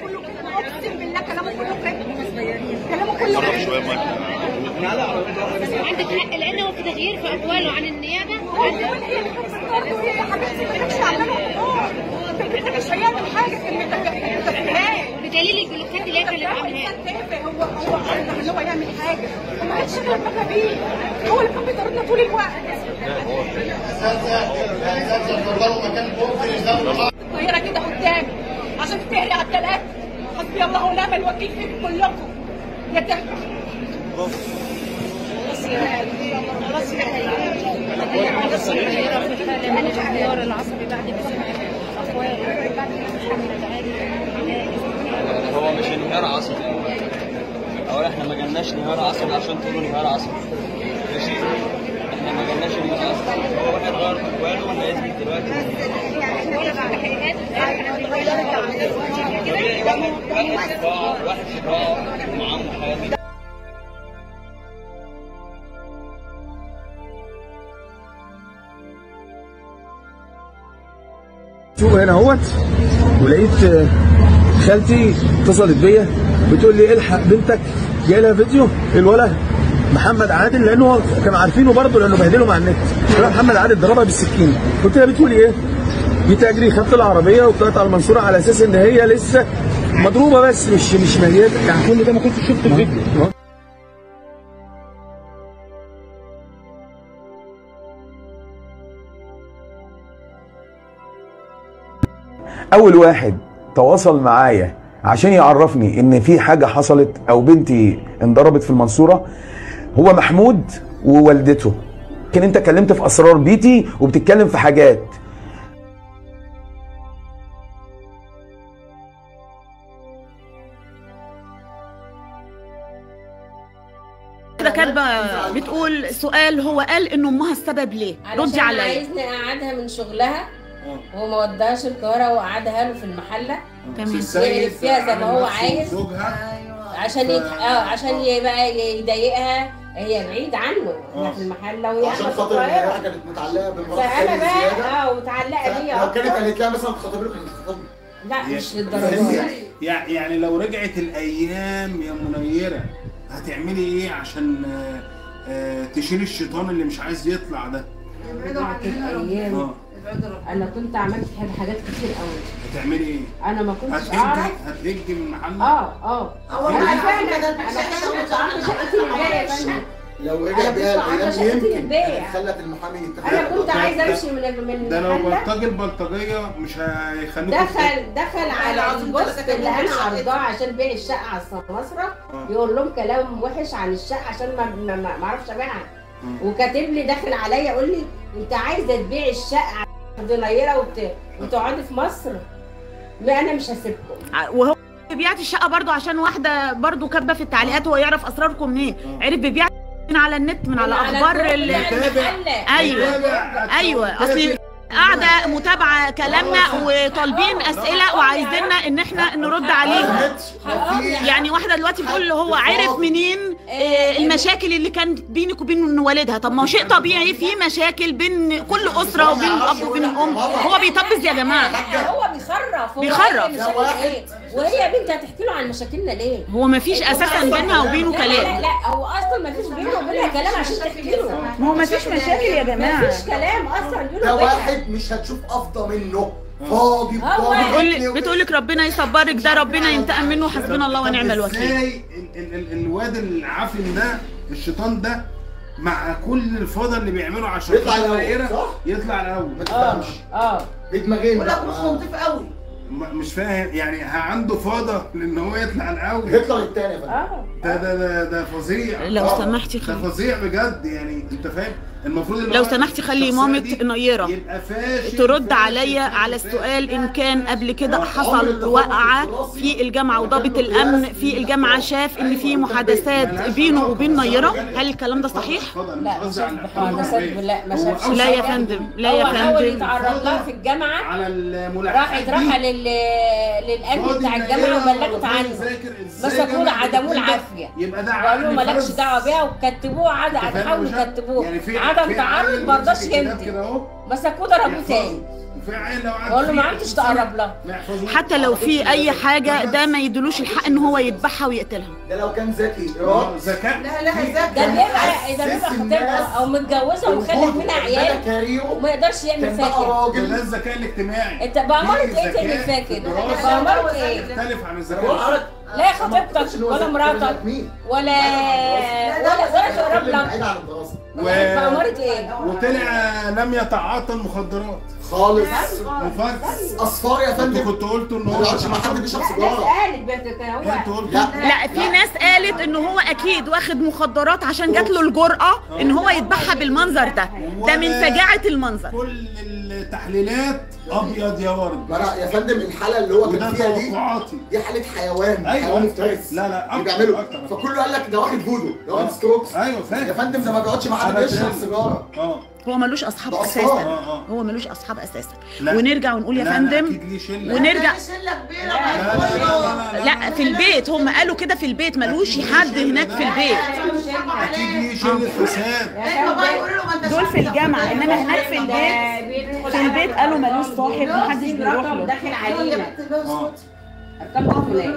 كله كده اقسم بالله كلامه كله كده كلامه كله كده عندك حق لانه في تغيير في اقواله عن النيابه هو بيقول هي اللي كانت برضه يا حبيبتي ما كانتش عامله حوار فكرتك مش هيعمل حاجه كلمتك تفهمها بدليل البلوكات اللي هي كانت عاملاها هو هو قصده ان هو يعمل حاجه وما كانش شغل دماغها بيه هو اللي كان بيطاردنا طول الوقت الطياره كده قدامي عشان تهري على الثلاثه حسبي الله ونعم الوكيل فيكم كلكم يا تهري خلاص يا خلاص يا خلاص يا من الانهيار العصبي بعد ما سمع اقواله بعد ما محمد علي هو مش انهيار عصبي اولا احنا ما جالناش انهيار عصبي عشان تقولوا انهيار عصبي ماشي احنا ما جالناش انهيار عصبي هو واحد غير اقواله ولا يثبت دلوقتي طبيعي واحد واحد في قاعه واحد في قاعه ومعاه محامي شوف هنا اهوت ولقيت آه، خالتي اتصلت بيا بتقول لي الحق بنتك جاي لها فيديو الولد محمد عادل لانه كانوا عارفينه برضه لانه بهدله مع النت راح محمد عادل ضربها بالسكين قلت لها بتقولي ايه؟ جيت اجري خدت العربيه وطلعت على المنصوره على اساس ان هي لسه مضروبه بس مش مش ميته يعني كل ده ما كنتش شفت الفيديو اول واحد تواصل معايا عشان يعرفني ان في حاجه حصلت او بنتي انضربت في المنصوره هو محمود ووالدته لكن انت اتكلمت في اسرار بيتي وبتتكلم في حاجات كده كاتبه بتقول سؤال هو قال ان امها السبب ليه ردي علشان عليا عايزني اقعدها من شغلها وما وداهاش القاهره وقعدها له في المحله تمام يعرف فيها زي ما هو عايز زوجها عشان يت... اه عشان يبقى يضايقها هي بعيد عنه احنا في المحله وهي عشان قاعدة في خاطر ان هي القاهره كانت متعلقه بالمرأة فانا بقى زياده اه متعلقه بيها لو كانت أكتر. قالت لها مثلا تخاطب له كانت تخاطب لا مش للدرجه دي يع- يعني لو رجعت الايام يا منيره هتعملي ايه عشان آه، آه، تشيل الشيطان اللي مش عايز يطلع ده رجعت الايام اه انا كنت عملت حاجات كتير قوي هتعملي ايه انا ما كنتش هتهجي اعرف هتهجي من محل اه اه انا فعلا انا فعلا كنت عارفه شقتي للبيع يا فندم لو أنا رجع كنت بيها عارفة الايام شقتي يمكن للبيع. كانت خلت المحامي يتفق انا كنت ده- عايزه ده- امشي من من ده لو المحله بلطجي البلطجيه مش هيخلوك دخل دخل على البوست اللي انا عرضاه عشان بيع الشقه على السماسره يقول لهم كلام وحش عن الشقه عشان ما ما, ما ما اعرفش ابيعها وكاتب لي داخل عليا يقول لي انت عايزه تبيع الشقه عند نيره وت... وتقعدي في مصر لا انا مش هسيبكم ع- وهو بيبيعت الشقه برضو عشان واحده برضو كاتبه في التعليقات هو يعرف اسراركم منين عرف بيبيع من على النت من على اخبار ال... ايوه ايوه اصل قاعده متابعه كلامنا وطالبين اسئله وعايزيننا ان احنا نرد عليها يعني واحده دلوقتي بتقول له هو عرف منين آه، المشاكل اللي كانت بينك وبين والدها طب ما هو شيء طبيعي في مشاكل بين كل اسره وبين الاب وبين الام هو بيطبز يا جماعه هو بيخرف هو بيخرف. قال لي مش عارف ايه وهي بنت هتحكي له عن مشاكلنا ليه؟ هو ما فيش اساسا بينها وبينه لا لا كلام لا هو اصلا ما فيش بينه وبينها كلام عشان تحكي له ما هو ما فيش مشاكل يا ما جماعه فيش كلام اصلا بينه ده وبينها واحد مش هتشوف افضل منه فاضي هو بتقول بتقول لك ربنا يصبرك ده ربنا ينتقم منه حسبنا الله ونعم طب الوكيل ازاي ال- ال- ال- الواد العافن ده الشيطان ده مع كل الفضل اللي بيعمله عشان يطلع خاطر الأول، دايرة، صح؟ يطلع الاول ما تفهمش اه بدماغين ولا بقى. مخه نضيف قوي م- مش فاهم يعني ها عنده فضل لان هو يطلع الاول يطلع التاني يا فندم اه ده ده ده ده فظيع لو آه، سمحتي ده خلي فظيع بجد يعني انت فاهم المفروض اللي لو هو سمحتي خلي الشخصية مامة دي نيرة يبقى فاشل ترد فاشل، عليا فاشل، على فاشل. السؤال ان كان قبل كده عمر حصل التفاوض وقعه الدراسي في الجامعه وضابط الامن في الجامعه شاف ان في محادثات بينه وبين نيره هل الكلام ده صحيح؟ اتفضل، مش لا قصدي مش على محادثات لا ما هو شافش أوسع لا يا حاجة. فندم لا يا هو حاول فندم يتعرض لها في الجامعه على الملاحقات راح يروح لل للامن بتاع الجامعه وبلغت عنه مسكوه له عدموه العافيه يبقى ده وقالوا له عقل مالكش فرز. دعوه بيها وكتبوه عاد أنت فاهم حاولوا يا باشا؟ يكتبوه يعني في عدم في تعرض عيل ما رضاش ماسك الكتاب يمضي كده اهو مسكوه ضربوه يحفظه. تاني وفي عيله وقعدت بقول له ما فيها عدتش سنة. تقرب لها ما يحفظوش. حتى لو في اي حاجه ده ما يدلوش الحق ان هو يذبحها ويقتلها ده لو كان ذكي آه، رد ذكاء لا لا ذكي ده بيبقى اذا بيبقى خطيبها او متجوزه ومخلف منها عيال كاريو وما يقدرش يعمل كان بقى فاكر ده راجل الذكاء الاجتماعي انت بأمارة في ايه تاني ذكاء فاكر؟ في الدراسة. بأمارة ايه؟ مختلف عن هو الذكاء عارف لا خطيبتك ولا مراتك مين ولا ولا ولا تقرب لك بعيد عن الدراسه و... بأمارة ايه؟ وطلع لم يتعاطى المخدرات خالص مفرس اصفار يا انتوا فندم كنتوا قلتوا ان ما هو يقعدش مع حد بيشرب لا ناس سيجاره قالت بنت كان هو انتوا قلتوا لا لا في ناس قالت ان هو اكيد واخد مخدرات عشان جات له الجرأة ان هو يذبحها بالمنظر ده ده من فجاعة المنظر كل التحليلات ابيض يا ورد ما أنا يا فندم الحاله اللي هو وده كان فيها دي توقعاتي دي حاله حيوان أيوة. حيوان مفترس لا، لا، اللي أكتر، بيعمله أكتر. فكله قال لك ده واخد فودو ده واخد آه. ستروكس ايوه يا فاهم فندم ده ما بيقعدش مع حد أنا بيشرب فاهم. سيجاره اه هو ملوش اصحاب ده اساسا أصحاب. اه اه هو ملوش اصحاب اساسا لا. ونرجع ونقول يا لا، لا، فندم اكيد ليه شله ونرجع شله كبيره لا لا لا لا لا في البيت هم قالوا كده في البيت ملوش حد هناك في البيت اكيد ليه شله فساد دول في الجامعة انما هناك في البيت في البيت قالوا ملوش صاحب محدش بيروح رقم له داخل علينا اه ارقام تليفونات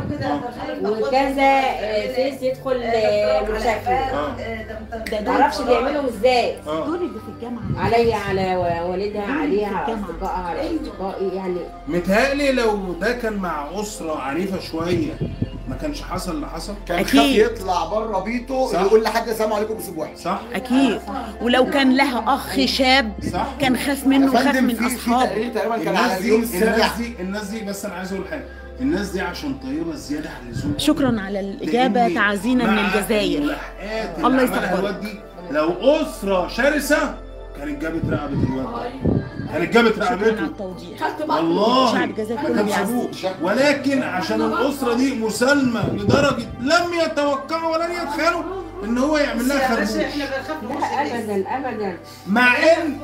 وكذا آه، سيس يدخل آه، مشاكل اه ده معرفش بيعملوا ازاي اه دول اللي في الجامعة عليا على والدها عليها على الجامعة. اصدقائها على اصدقائي يعني متهيألي لو ده كان مع أسرة عنيفة شوية ما كانش حصل اللي حصل كان أكيد. خاف يطلع بره بيته صح. يقول لحد السلام عليكم باسلوب وحش صح؟ اكيد ولو كان لها اخ شاب صح كان خاف منه يا وخاف فندم من في في اصحابه تقرير تقريبا كان على الناس دي اليوم السابع الناس دي الناس دي بس أنا عايز أقول حاجة الناس دي عشان طيبة زيادة عن اللزوم شكرا على الاجابه لأن تعزينا من مع الجزائر الملاحقات الله اللي عملها يصبرك. الواد دي لو أسرة شرسة كانت جابت رقبة الواد ده كانت جابت شكرا على رقبته التوضيح والله شعب الجزائر ما كله كان بيعزوه. سابوه ولكن عشان الاسره دي مسالمه لدرجه لم يتوقعوا ولن يتخيلوا ان هو يعمل لها خربوش لا ابدا ابدا مع ان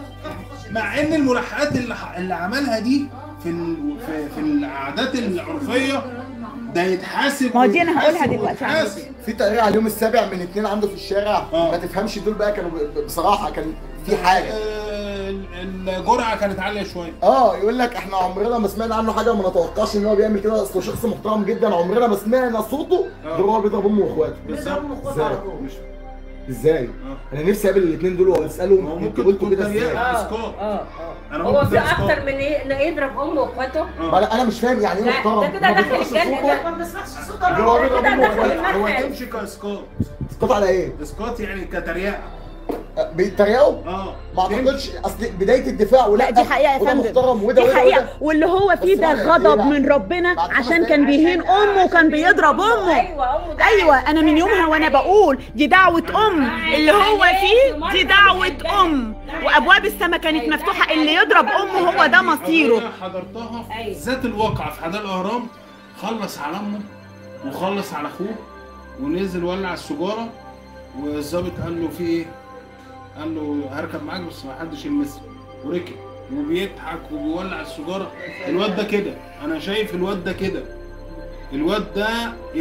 مع ان الملاحقات اللي ح- اللي عملها دي في ال... في, في العادات العرفيه ده يتحاسب ما هو دي أنا هقولها ويتحاسب دلوقتي. ويتحاسب. في تقرير على اليوم السابع من اتنين عنده في الشارع آه. ما تفهمش دول بقى كانوا ب- بصراحه كان في حاجه آه، الجرعه كانت عاليه شويه اه يقول لك احنا عمرنا ما سمعنا عنه حاجه وما نتوقعش ان هو بيعمل كده اصله شخص محترم جدا عمرنا ما سمعنا صوته آه. غير هو بيضرب امه واخواته بالظبط ازاي مش ازاي آه. انا نفسي اقابل الاثنين دول ما هو واسالهم ممكن انتوا قلتوا تكون كده ازاي تريقة. اه اسقاط. اه اه انا هو ممكن في اسقاط. اكتر من إيه؟ انه يضرب امه واخواته ما انا انا مش فاهم يعني ايه لا محترم ده كده ما داخل بيطلعش الجنه صوته ده ما بسمعش صوت غير هو بيضرب كده امه داخل واخواته هو المرحل. تمشي كاسقاط اسقاط على ايه؟ اسقاط يعني كتريقه أه، بيتريقوا؟ اه ما اعتقدش اصل بدايه الدفاع ولا لا دي حقيقه يا وده فندم محترم وده دي وده حقيقه وده واللي هو فيه بس ده بعد قد غضب إيه من ربنا بعد خمس عشان دقايق كان بيهين امه وكان بيضرب امه ايوه امه ده ايوه انا من يومها وانا بقول دي دعوه ام اللي هو فيه دي دعوه ام وابواب السماء كانت مفتوحه اللي يضرب امه هو ده مصيره قضية حضرتها أيوة. ذات الواقعة في حدائق الاهرام خلص على امه وخلص على اخوه ونزل ولع السجاره والظابط قال له في ايه؟ قال له هركب معاك بس ما حدش يلمسني وركب وبيضحك وبيولع السجاره الواد ده كده انا شايف الواد ده كده الواد ده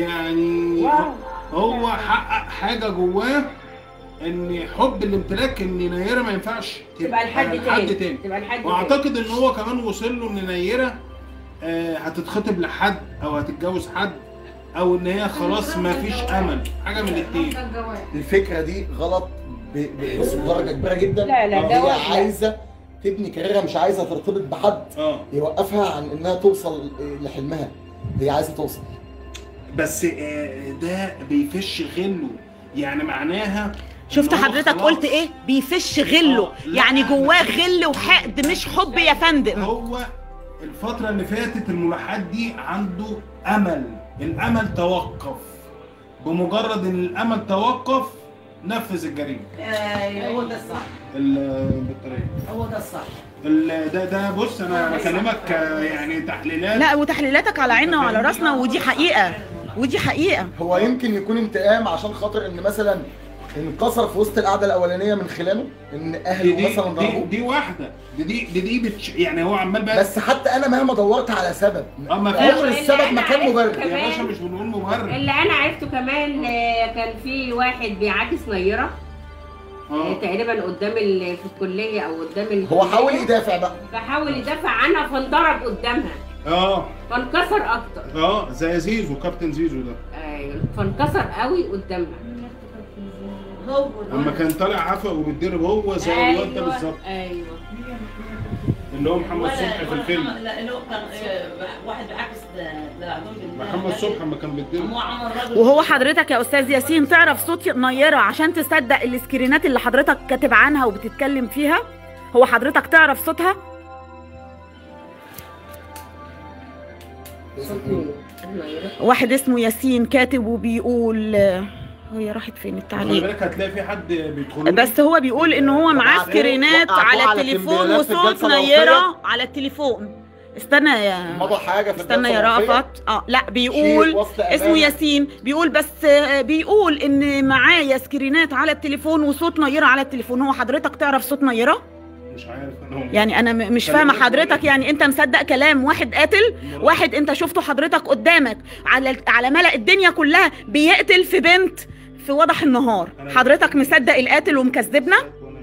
يعني واو. هو حقق حاجه جواه ان حب الامتلاك ان نيره ما ينفعش تبقى لحد تاني حد تاني تبقى لحد تاني واعتقد ان هو كمان وصل له ان نيره آه، هتتخطب لحد او هتتجوز حد او ان هي خلاص ما فيش امل حاجه من الاتنين الفكره دي غلط ب- ب- بدرجه كبيره جدا لا، لا، ده هي وحدة. عايزه تبني كاريرها مش عايزه ترتبط بحد اه يوقفها عن انها توصل لحلمها هي عايزه توصل بس آه، ده بيفش غله يعني معناها شفت إن هو حضرتك خلاص قلت ايه بيفش غله آه، لا، يعني أنا جواه فاهم. غل وحقد مش حب يا فندم هو الفترة اللي فاتت الملاحات دي عنده أمل الأمل توقف بمجرد إن الأمل توقف نفذ الجريمة هو ده الصح البطارية هو ده الصح ال- ده ده بص أنا بكلمك آه، يعني تحليلات لا وتحليلاتك على عيننا وعلى راسنا ودي حقيقه ودي حقيقه هو يمكن يكون انتقام عشان خاطر ان مثلا انكسر في وسط القعده الاولانيه من خلاله ان دي اهله دي, مثلا دي, ضربوه دي واحدة دي دي دي, دي بتش يعني هو عمال بقى بس حتى انا مهما دورت على سبب اه ما عمر فيش السبب ما كان مبرر يا باشا مش بنقول مبرر اللي انا عرفته كمان آه، كان في واحد بيعاكس نيره اه تقريبا قدام ال- في الكليه او قدام ال هو حاول يدافع بقى فحاول يدافع عنها فانضرب قدامها اه فانكسر اكتر اه زي زيزو كابتن زيزو ده ايوه فانكسر قوي قدامها اما كان طالع عفا وبيتضرب هو زي الواد ده بالظبط ايوه اللي هو محمد صبحي في الفيلم لا اللي هو كان آه، واحد بعكس للعدو محمد صبحي اما كان بيتضرب هو عمل راجل وهو حضرتك يا استاذ ياسين تعرف صوت نيره عشان تصدق السكرينات اللي حضرتك كاتب عنها وبتتكلم فيها هو حضرتك تعرف صوتها واحد اسمه ياسين كاتب وبيقول هي راحت فين خلي التعليق بالك هتلاقي في حد بيدخل بس هو بيقول ان هو معاه وقعتوه- سكرينات وقعتوه على على التليفون الكمبيالات في وصوت الجلسة الوصية. نيره على التليفون استنى يا مضى حاجه في استنى يا الجلسة الوصية. رأفت اه لا بيقول شيء وصل اسمه أمانة. ياسين بيقول بس آه، بيقول ان معايا سكرينات على التليفون وصوت نيره على التليفون هو حضرتك تعرف صوت نيره مش عارف انا هو يعني انا م- مش فاهمه حضرتك يعني انت مصدق كلام واحد قاتل واحد انت شفته حضرتك قدامك على على ملأ الدنيا كلها بيقتل في بنت في وضح النهار حضرتك مصدق القاتل ومكذبنا وانا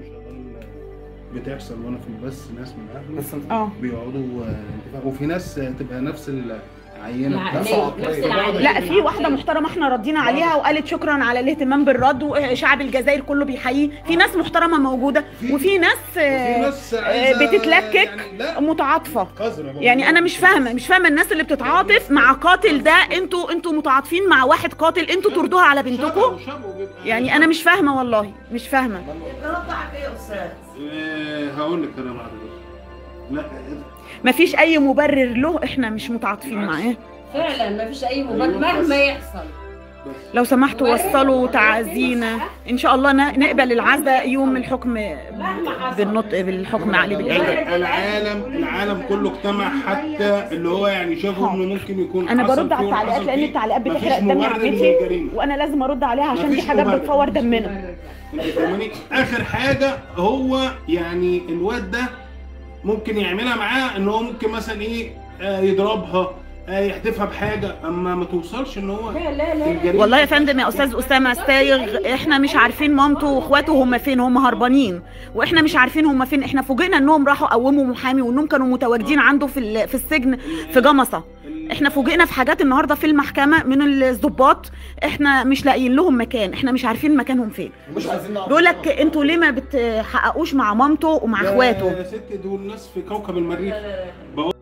شغال بتحصل وانا في البث ناس من اهله بس اه بيقعدوا آه، انتفاع. وفي ناس آه، تبقى نفس العينه العقلية، نفس العقلية. لا في واحده محترمه احنا ردينا عليها وقالت شكرا على الاهتمام بالرد وشعب الجزائر كله بيحييه في ناس محترمه موجوده وفي ناس آه، وفي ناس آه، عايزة بتتلكك يعني لا متعاطفه قذرة بقى. يعني انا مش فاهمه مش فاهمه الناس اللي بتتعاطف مع قاتل ده انتوا انتوا متعاطفين مع واحد قاتل انتوا تردوها على بنتكم شبهه- شبهه بيبقى- يعني انا مش فاهمه والله مش فاهمه رضعك ايه يا استاذ؟ آه، هقول لك انا بعد كده لا مفيش اي مبرر له احنا مش متعاطفين معاه فعلا ما فيش اي مبرر مهما يحصل لو سمحتوا وصلوا تعازينا ان شاء الله ن- نقبل العزاء يوم الحكم مهما حصل بالنطق بالحكم عليه بالاعدام العالم العالم كله اجتمع حتى اللي هو يعني شافوا انه ممكن يكون انا حصل برد على فيه التعليقات وحصل لان فيه. التعليقات مفيش بتحرق دمي مبرر عمتي للجريمة. وانا لازم ارد عليها عشان دي مفيش حاجات مبرر. بتفور دمنا انت فاهماني اخر حاجه هو يعني الواد ده ممكن يعملها معاه ان هو ممكن مثلا ايه آه، يضربها آه، يحدفها بحاجه اما ما توصلش ان هو لا لا لا الجريمة والله يا فندم يا استاذ اسامه السايغ احنا مش عارفين مامته واخواته هم فين هم هربانين واحنا مش عارفين هم فين احنا فوجئنا انهم راحوا قوموا محامي وانهم كانوا متواجدين عنده في ال- في السجن في جمصه احنا فوجئنا في حاجات النهارده في المحكمه من الضباط احنا مش لاقيين لهم مكان احنا مش عارفين مكانهم فين مش عايزين نعرف بيقول لك انتوا ليه ما بتحققوش مع مامته ومع ده اخواته يا ست دول ناس في كوكب المريخ بقول